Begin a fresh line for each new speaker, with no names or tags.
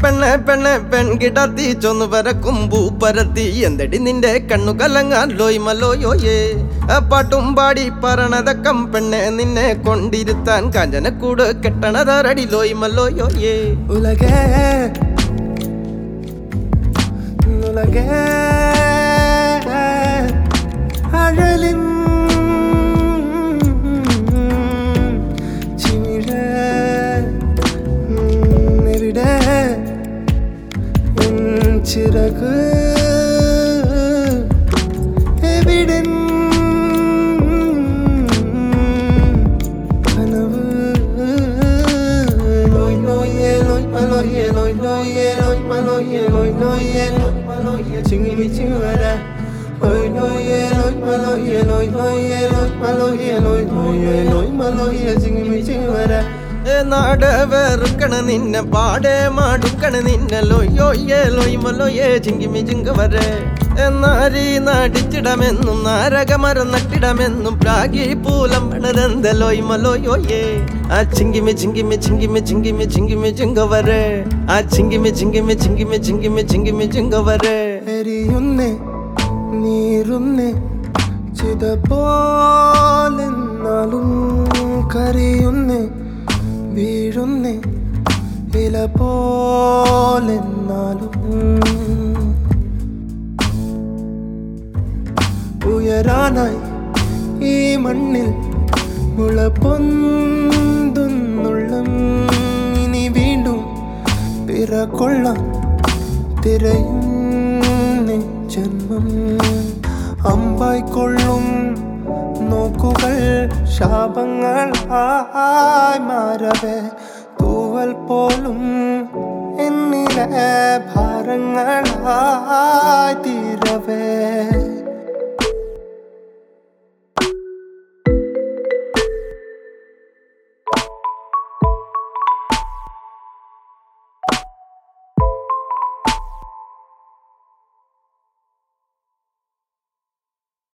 പെണ്ണെ പെണ്ണെ പെൺകിടത്തി ചൊന്നു പരക്കും പൂപ്പരത്തി എന്തടി നിന്റെ കണ്ണു കലങ്ങാൻ ലോയ്മലോയോയേ ആ പാട്ടും പാടി പറണതക്കം പെണ്ണെ നിന്നെ കൊണ്ടിരുത്താൻ കാഞ്ചനക്കൂട് കെട്ടണതരടി ലോയ്മലോയോയേ
ഉലകേ ഉലകേ അഴലിൻ ചിമിഴ എവിടെ എൻ ചിറക് എവിടെ കനവ് ലോയ് ലോയേ ലോയ് മലോയേ ലോയ് ലോയേ ലോയ് മലോയേ ലോയ് ലോയേ ലോയ് മലോയേ ചിങ്ങിമി ചിങ്ങവര ലോയ് ലോയേ ലോയ് മലോയേ ലോയ് ലോയേ ലോയ് മലോയേ ലോയ് ലോയേ ലോയ് മലോയേ ചിങ്ങിമി ചിങ്ങവര
ഏ നാട് വെറുക്കണ നിന്നെ പാടെ മാടുക്കണ നിന്നെ ലോയോയേ ലോയ്മലോയേ ചിങ്കിമി ചിങ്ക വരെ എന്നാരി നടിച്ചിടമെന്നും നാരകമരം നട്ടിടമെന്നും പ്രാഗി പൂലം പണതെന്ത ലോയ്മലോയോയേ ആ ചിങ്കിമി ചിങ്കിമി ചിങ്കിമി ചിങ്കിമി ചിങ്കിമി ചിങ്ക വരെ ആ ചിങ്കിമി ചിങ്കിമി ചിങ്കിമി ചിങ്കിമി ചിങ്കിമി ചിങ്ക വരെ
എരിയുന്നേ നീറുന്നേ ചിത പോലെന്നാലും കരയുന്നേ വീഴുന്നേ ഇല പോലെന്നാലും ഉയരാനായി ഈ മണ്ണിൽ മുളപ്പൊന്തുന്നുള്ളം ഇനി വീണ്ടും പിറകൊള്ളാം തിരയുന്നേ ജന്മം അമ്പായിക്കൊള്ളും നോക്കുകൾ ശാപങ്ങൾ ആയി മാറവേ തൂവൽ പോലും എന്നിലെ ഭാരങ്ങളായി തീരവേ